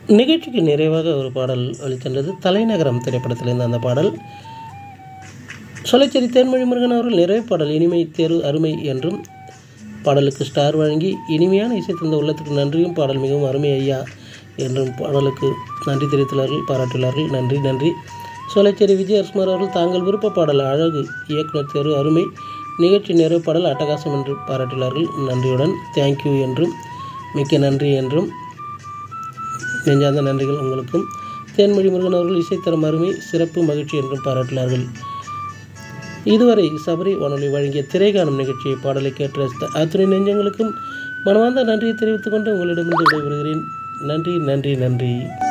நிகழ்ச்சிக்கு நிறைவாக ஒரு பாடல் வெளிச்சென்றது தலைநகரம் திரைப்படத்திலிருந்து அந்த பாடல் சொலைச்சேரி தேன்மொழி முருகன் அவர்கள் நிறைவு பாடல் இனிமை தேர்வு அருமை என்றும் பாடலுக்கு ஸ்டார் வழங்கி இனிமையான இசை தந்த உள்ளத்துக்கு நன்றியும் பாடல் மிகவும் அருமை ஐயா என்றும் பாடலுக்கு நன்றி தெரிவித்துள்ளார்கள் பாராட்டியுள்ளார்கள் நன்றி நன்றி சோலைச்சேரி விஜய் அஸ்மார் அவர்கள் தாங்கள் விருப்ப பாடல் அழகு இயக்குனர் தேர்வு அருமை நிகழ்ச்சி நிறைவு பாடல் அட்டகாசம் என்று பாராட்டியுள்ளார்கள் நன்றியுடன் தேங்க்யூ என்றும் மிக்க நன்றி என்றும் நெஞ்சார்ந்த நன்றிகள் உங்களுக்கும் தேன்மொழி முருகன் அவர்கள் இசைத்தரம் அருமை சிறப்பு மகிழ்ச்சி என்றும் பாராட்டினார்கள் இதுவரை சபரி வானொலி வழங்கிய திரைகாணும் நிகழ்ச்சியை பாடலை கேட்ட அத்துணை நெஞ்சங்களுக்கும் மனமார்ந்த நன்றியை தெரிவித்துக் கொண்டு உங்களிடமிருந்து விடைபெறுகிறேன் நன்றி நன்றி நன்றி